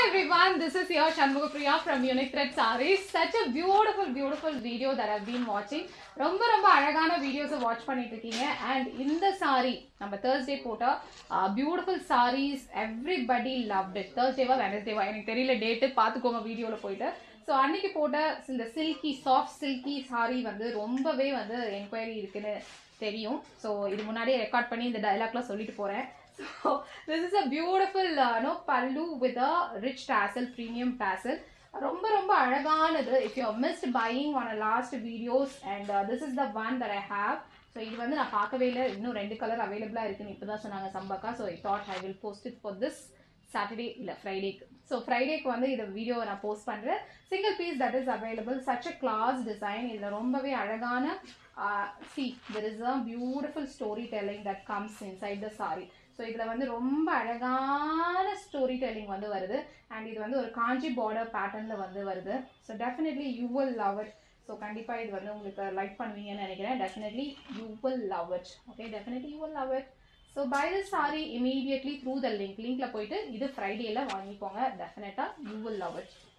everyone, this is your Shanmugapriya from Unique Thread Sarees. Such a beautiful, beautiful video that I've been watching. ரொம்ப ரொம்ப அழகான வீடியோஸை watch பண்ணிட்டு இருக்கீங்க and இந்த சாரி நம்ம தேர்ஸ்டே போட்ட beautiful saris everybody loved it தேர்ஸ்டேவா வெனஸ்டேவா எனக்கு தெரியல டேட்டு பார்த்துக்கோங்க வீடியோவில் போயிட்டு ஸோ அன்னைக்கு போட்ட இந்த சில்கி சாஃப்ட் சில்கி சாரி வந்து ரொம்பவே வந்து என்கொயரி இருக்குன்னு தெரியும் ஸோ இது முன்னாடியே ரெக்கார்ட் பண்ணி இந்த டைலாக்லாம் சொல்லிட்டு போகிறேன் so this is a beautiful no pallu with a rich tassel premium tassel ரொம்ப ரொம்ப அழகானது if you missed buying on a last videos and this is the one that I have so இது வந்து நான் பார்க்கவே இல்லை இன்னும் ரெண்டு கலர் அவைலபிளாக இருக்குன்னு இப்போ தான் சொன்னாங்க சம்பாக்கா so I thought I will post it for this Saturday இல்லை ஃப்ரைடேக்கு ஸோ ஃப்ரைடேக்கு வந்து இந்த வீடியோவை நான் போஸ்ட் பண்ணுறேன் single piece that is available such a class design இதில் ரொம்பவே அழகான see there is a beautiful story telling that comes inside the sari so இதில் வந்து ரொம்ப அழகான ஸ்டோரி டெல்லிங் வந்து வருது அண்ட் இது வந்து ஒரு காஞ்சி பார்டர் பேட்டர்னில் வந்து வருது so definitely you will love it so கண்டிப்பாக இது வந்து உங்களுக்கு லைக் பண்ணுவீங்கன்னு நினைக்கிறேன் definitely you will love it okay definitely you will love it so buy the sari immediately through the link லிங்க்ல போயிட்டு இது ஃப்ரைடேல வாங்கிக்கோங்க டெஃபினட்டாக யூ வில் லவ் இட்